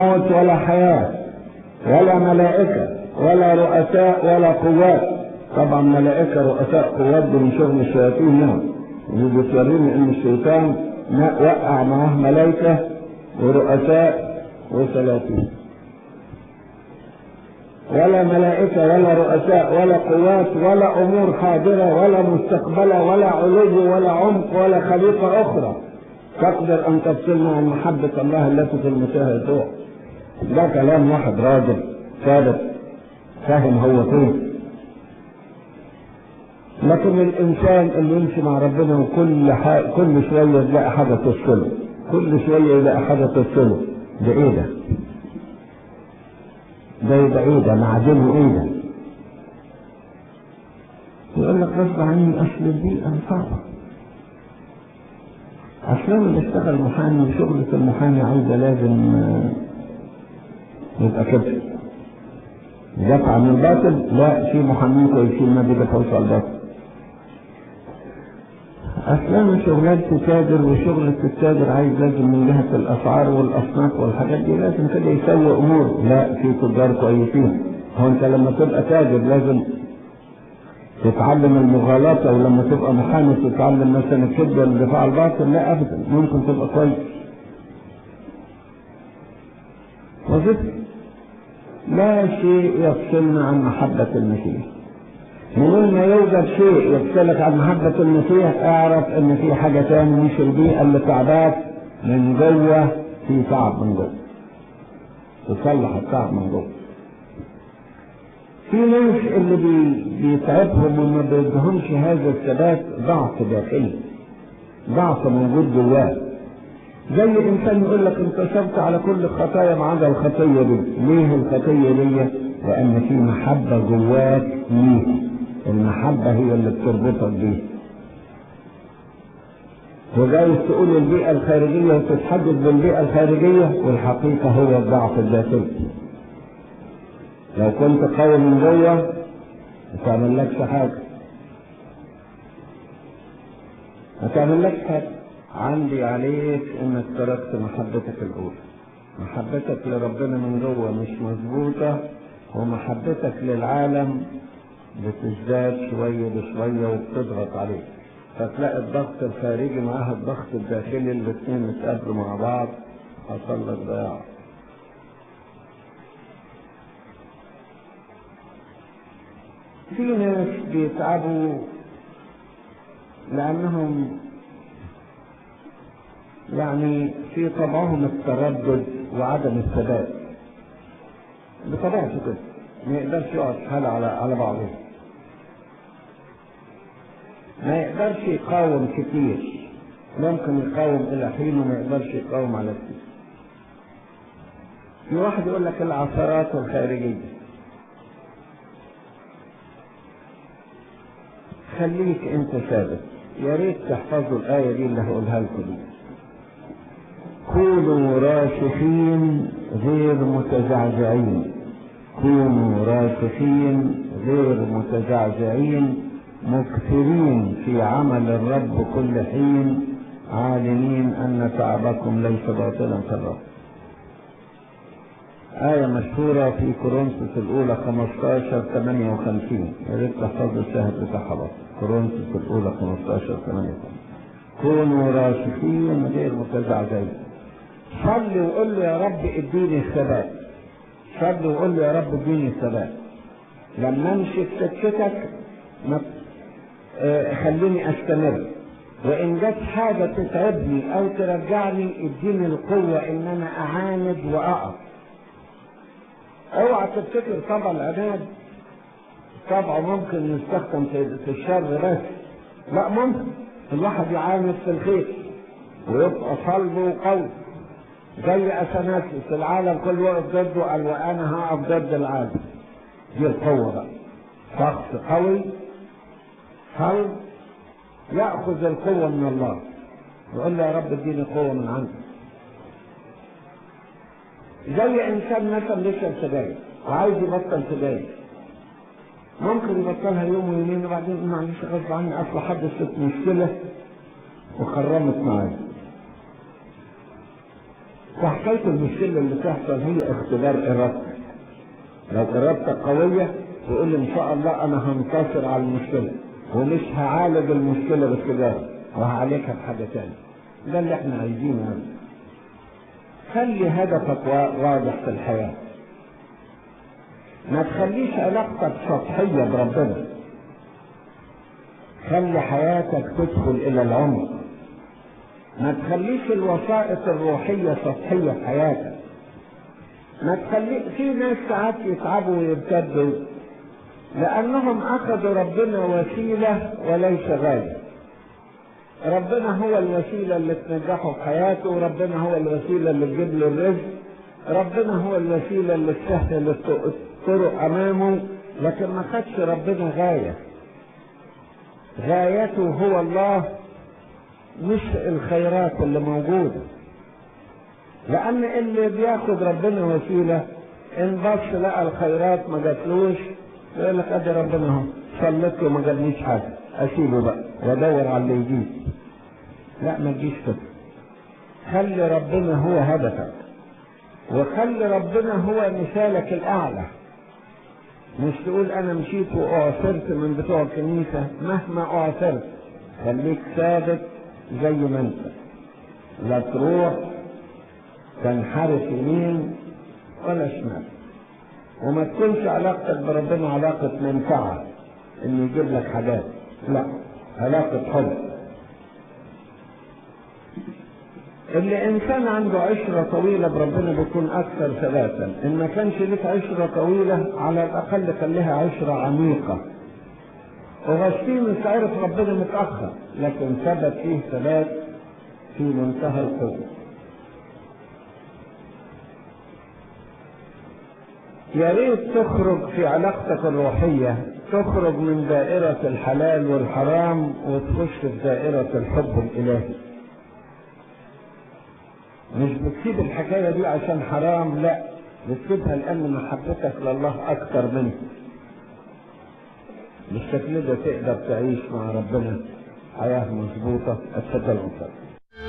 موت ولا حياة ولا ملائكة ولا رؤساء ولا قوات طبعا ملائكة رؤساء قوات دي من شغل الشياطين يعني اللي بتوريني ان الشيطان وقع معاه ملائكة ورؤساء وسلاطين ولا ملائكة ولا رؤساء ولا قوات ولا أمور حاضرة ولا مستقبلة ولا علو ولا عمق ولا خليقة أخرى تقدر أن تفصلنا عن محبة الله التي في المسيح يسوع ده كلام واحد راجل ثابت فاهم هو فين لكن الإنسان اللي يمشي مع ربنا وكل ح... كل شوية يلاقي حاجة تفصله كل شوية يلاقي حاجة تفصله ده إيه ده؟ ده يبقى ايه ده معدنه ايه ده يقول لك غصب عني اصل البيئة صعبة اصل اللي اشتغل محامي وشغلة المحامي عايزة لازم يبقى كده دفع عن الباطل لا في محامين كويسين ما بيدفعوش على الباطل اصلا شغلانة التاجر وشغلة التاجر عايز لازم من جهة الاسعار والاصناف والحاجات دي لازم كده يسوي امور لا في تجار كويسين هو انت لما تبقى تاجر لازم تتعلم المغالطة ولما تبقى محامي تتعلم مثلا الكذب والدفاع الباطل لا ابدا ممكن تبقى كويس وظيفتي لا شيء يفصلنا عن محبة المسيح من ما يوجد شيء يفصلك عن محبة المسيح اعرف ان في حاجة تاني مش البيئة اللي تعباك من جوه في تعب من جوه تصلح التعب من جوه في ناس اللي بي بيتعبهم وما بيدهمش هذا الثبات ضعف داخلي ضعف موجود جواه زي انسان يقول لك انتصرت على كل الخطايا ما عدا الخطيه دي ليه الخطيه دي لان في محبه جواك ليه المحبه هي اللي بتربطك بيه وجايز تقول البيئة الخارجية وتتحدث بالبيئة الخارجية والحقيقة هو الضعف الداخلي. لو كنت قوي من جوه ما تعملكش حاجة. ما تعملكش حاجة. عندي عليك انك تركت محبتك الاولى محبتك لربنا من جوه مش مظبوطة ومحبتك للعالم بتزداد شوية بشوية وبتضغط عليك فتلاقي الضغط الخارجي معاها الضغط الداخلي الاثنين اتقابلوا مع بعض حصل لك ضياع في ناس بيتعبوا لأنهم يعني في طبعهم التردد وعدم الثبات بطبيعته كده ما يقدرش يقعد حالة على على بعضه ما يقدرش يقاوم كتير ممكن يقاوم الى حين وما يقدرش يقاوم على كتير في واحد يقول لك العثرات الخارجية خليك انت ثابت يا ريت تحفظوا الآية دي اللي هقولها لكم دي كونوا راسخين غير متزعزعين كونوا راسخين غير متزعزعين مكثرين في عمل الرب كل حين عالمين أن تعبكم ليس باطلا في الرب آية مشهورة في كورنثوس الأولى 15 58 يا ريت تحفظوا الشاهد بتاعها بس كورنثوس الأولى 15 58 كونوا راسخين غير متزعزعين صلي وقول له يا رب اديني الثبات صلي وقول له يا رب اديني الثبات لما امشي في سكتك ما آه خليني استمر وان جت حاجه تتعبني او ترجعني اديني القوه ان انا اعاند واقف اوعى تفتكر طبع العناد طبعه ممكن يستخدم في الشر بس لا ممكن الواحد يعاند في الخير ويبقى صلبه وقوي زي اثناسيوس العالم كله وقف ضده قال وانا هقف ضد العالم دي القوه بقى شخص قوي صلب ياخذ القوه من الله يقول له يا رب اديني قوه من عندك زي انسان مثلا بيشرب سجاير وعايز يبطل سجاير ممكن يبطلها يوم ويومين وبعدين معلش غصب عني اصل حدثت مشكله وخرمت معايا وحكاية المشكلة اللي تحصل هي اختبار إرادتك لو إرادتك قوية تقول إن شاء الله أنا هنتصر على المشكلة ومش هعالج المشكلة بالسجارة وهعالجها بحاجة تانية ده اللي احنا عايزينه يعني. خلي هدفك واضح في الحياة ما تخليش علاقتك سطحية بربنا خلي حياتك تدخل إلى العمق ما تخليش الوسائط الروحية سطحية في حياتك ما تخلي في ناس ساعات يتعبوا ويرتدوا لأنهم أخذوا ربنا وسيلة وليس غاية ربنا هو الوسيلة اللي تنجحه في حياته وربنا هو الوسيلة اللي تجيب له الرزق ربنا هو الوسيلة اللي تسهل الطرق أمامه لكن ما خدش ربنا غاية غايته هو الله مش الخيرات اللي موجودة لأن اللي بياخد ربنا وسيلة إن بص لقى الخيرات ما جاتلوش يقول لك أدي ربنا أهو صليت له ما جابليش حاجة أسيبه بقى وأدور على اللي يجيب لا ما تجيش كده خلي ربنا هو هدفك وخلي ربنا هو مثالك الأعلى مش تقول أنا مشيت وأعثرت من بتوع الكنيسة مهما أعثرت خليك ثابت زي ما أنت لا تروح تنحرف يمين ولا شمال وما تكونش علاقتك بربنا علاقة منفعة إنه يجيب لك حاجات لا علاقة حب اللي انسان عنده عشرة طويلة بربنا بيكون اكثر ثباتا ان ما كانش لك عشرة طويلة على الاقل خليها عشرة عميقة اغسطينوس عرف ربنا متأخر لكن ثبت فيه ثبات في منتهى القوة يا ريت تخرج في علاقتك الروحية تخرج من دائرة الحلال والحرام وتخش في دائرة الحب الإلهي مش بتسيب الحكاية دي عشان حرام لا بتسيبها لأن محبتك لله أكتر منه بالشكل ده تقدر تعيش مع ربنا حياة مظبوطة اتفضل أنت